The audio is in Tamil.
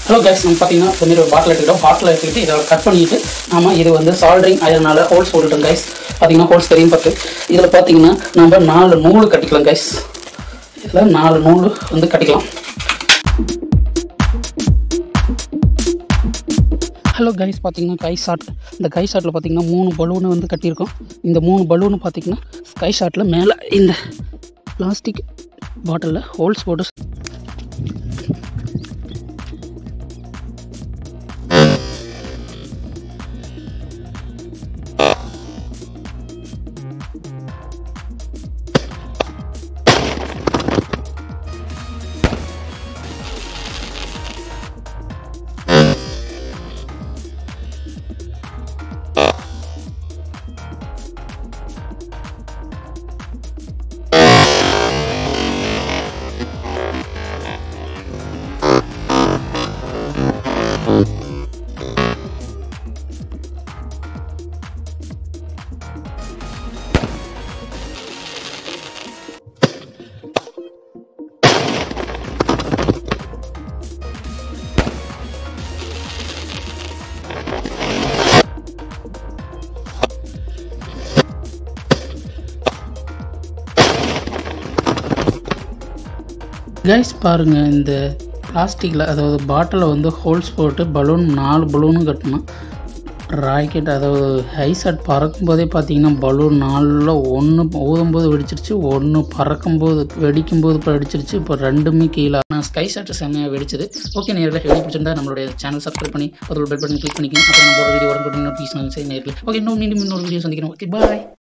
ஹலோ கைஸ் நம்ம பார்த்தீங்கன்னா இந்த மாதிரி ஒரு பாட்டில் எடுத்துக்கிட்டோம் பாட்டில் எடுத்துக்கிட்டு இதை கட் பண்ணிட்டு நாம இது வந்து சால்ட்ரிங் அதனால ஹோல்ஸ் போட்டுட்டோம் கைஸ் பார்த்தீங்கன்னா ஹோல்ஸ் தெரியும் பார்த்து இதில் பார்த்தீங்கன்னா நம்ம நாலு நூல் கட்டிக்கலாம் கைஸ் இதில் நாலு நூல் வந்து கட்டிக்கலாம் ஹலோ கைஸ் பார்த்தீங்கன்னா கை ஷாட் இந்த கை ஷாட்டில் பார்த்தீங்கன்னா மூணு பலூனு வந்து கட்டியிருக்கோம் இந்த மூணு பலூனு பார்த்தீங்கன்னா கை ஷாட்டில் மேலே இந்த பிளாஸ்டிக் பாட்டிலில் ஹோல்ஸ் போட்டு கைஸ் பாருங்கள் இந்த பிளாஸ்டிக்கில் அதாவது பாட்டிலில் வந்து ஹோல்ஸ் போட்டு பலூன் நாலு பலூனும் கட்டணும் ராக்கெட் அதாவது ஹைசாட் பறக்கும்போதே பார்த்தீங்கன்னா பலூன் நாலில் ஒன்று ஊதும்போது வெடிச்சிருச்சு ஒன்று பறக்கும்போது வெடிக்கும்போது இப்போ வெடிச்சிருச்சு இப்போ ரெண்டுமே கீழே நான் ஸ்கை ஷாட் செம்மையாக வெடிச்சது ஓகே நேரில் வீடியோ பிடிச்சிருந்தா நம்மளுடைய சேனல் சப்ஸ்கிரைப் பண்ணி அதில் பெல் பட்டன் கிளிக் பண்ணிக்கணும் அப்புறம் நம்ம வீடியோ உடனே நோட்டிஃபிகேஷன் சரி நேரில் ஓகே இன்னும் மீண்டும் இன்னொரு வீடியோ சந்திக்கிறோம் ஓகே பாய்